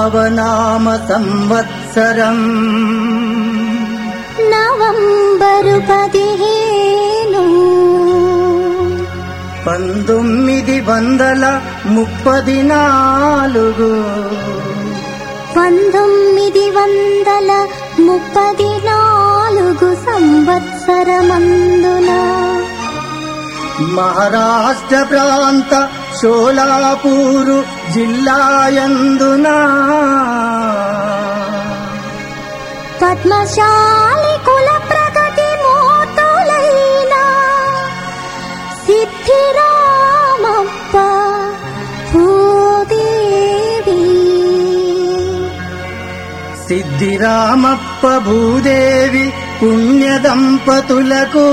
ప్లవనామ సంవత్సరం నవంబరు పదిహేను పంతొమ్మిది వందల ముప్పది నాలుగు పంతొమ్మిది వందల ముప్పది నాలుగు సంవత్సరమందున మహారాష్ట్ర ప్రాంత షోలాపూరు జిల్లాయందున పద్మశాలి కుల ప్రగతి మోతులైన సిద్ధిరామప్ప భూదేవి సిద్ధిరామప్ప భూదేవి పుణ్య దంపతులకు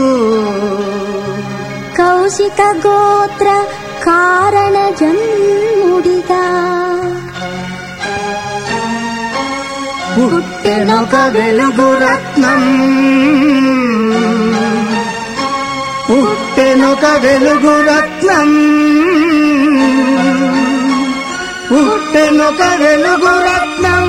కౌశిక గోత్ర కారణ జన్ముడిగా పుట్టెనొక వెలుగు రత్నం పుట్టెనొక వెలుగు రత్నం పుట్టెనొక వెలుగు రత్నం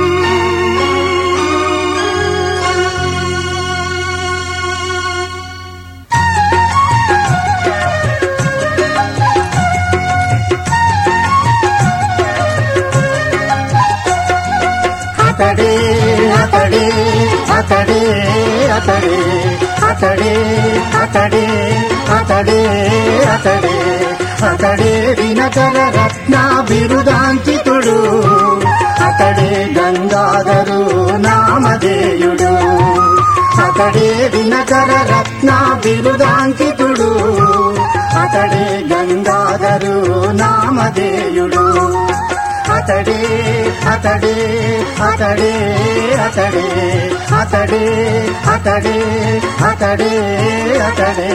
అతడే అతడే అతడే అతడే అతడే అతడే అతడే అతడే అతడే దినకర రత్న బిరుదాంకితుడు అతడే గంగాధరు నామధేయుడు అతడే దినకర రత్న బిరుదాంకితుడు అతడే గంగాధరు నామధేయుడు అతడే అతడే అతడే అతడే అతడే అతడే అతడే అతడే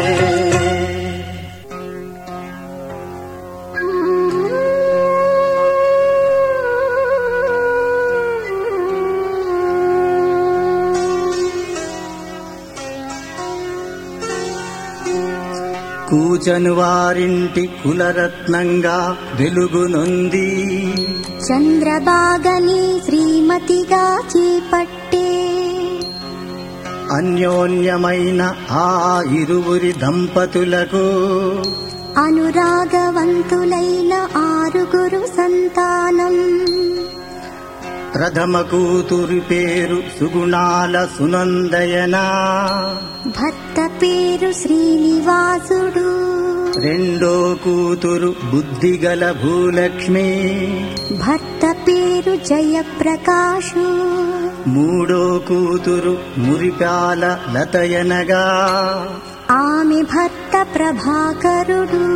కూచను వారింటి కులరత్నంగా వెలుగునొంది చంద్రబాగని శ్రీమతిగా చేపట్టే అన్యోన్యమైన ఆ ఇరువురి దంపతులకు అనురాగవంతులైన ఆరుగురు సంతానం ప్రథమ కూతురి పేరు సుగుణాల సునందయన భర్త పేరు శ్రీనివాసుడు రెండో కూతురు బుద్ధిగల భూలక్ష్మి భర్త పేరు జయప్రకాశు మూడో కూతురు మురిపాల లతయనగా ఆమె భర్త ప్రభాకరుడు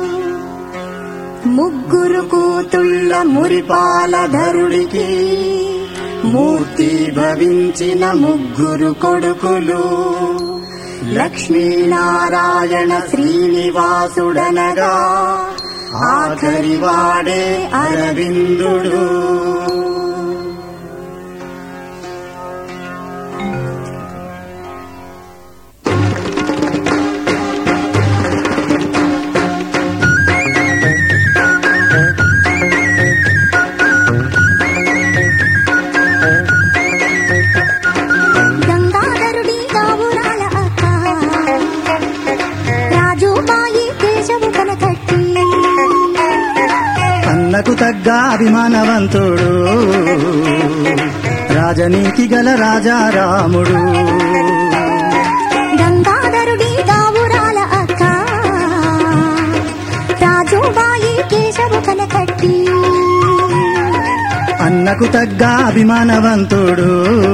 ముగ్గురు కూతుళ్ళ మురిపాలధరుడికి మూర్తి భవించిన ముగ్గురు కొడుకులు లక్ష్మీనారాయణ శ్రీనివాసుడనగా ఆఖరి వాడే అరవిందుడు గంగాధరుడి గావురాల అక్క రాజుబాయి కేశవు కనకట్టి అన్నకు తగ్గ అభిమానవంతుడు రాజనీతి గల రాజారాముడు గంగాధరుడి గావురాల అక్క రాజుబాయి కేశవు కనకట్టి అన్నకు తగ్గ అభిమానవంతుడు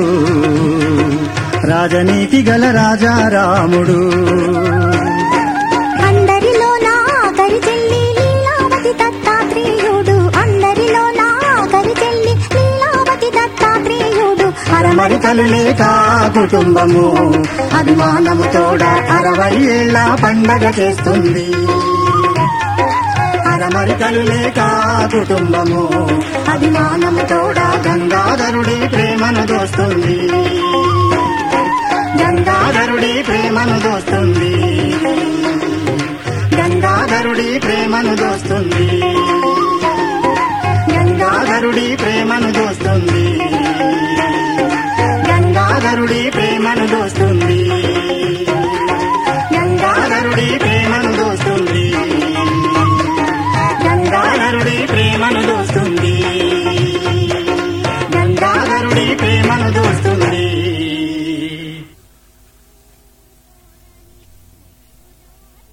రాజనీతి గల రాజారాముడు అందరిలో నా కరి చెల్లి లీలావతి దత్తాత్రేయుడు అందరిలో నా కరి చెల్లి లీలావతి దత్తాత్రేయుడు అరమరికలు లేక కుటుంబము అభిమానము తోడ అరవై ఏళ్ళ పండగ చేస్తుంది అరమరికలు లేక కుటుంబము అభిమానము తోడ గంగాధరుడి ప్రేమను దోస్తుంది గంగాధరుడి ప్రేమను దోస్తుంది గంగాధరుడి ప్రేమను దోస్తుంది గంగాధరుడి గంగాధరుడి ప్రేమను దోస్తుంది గంగాధరుడి ప్రేమ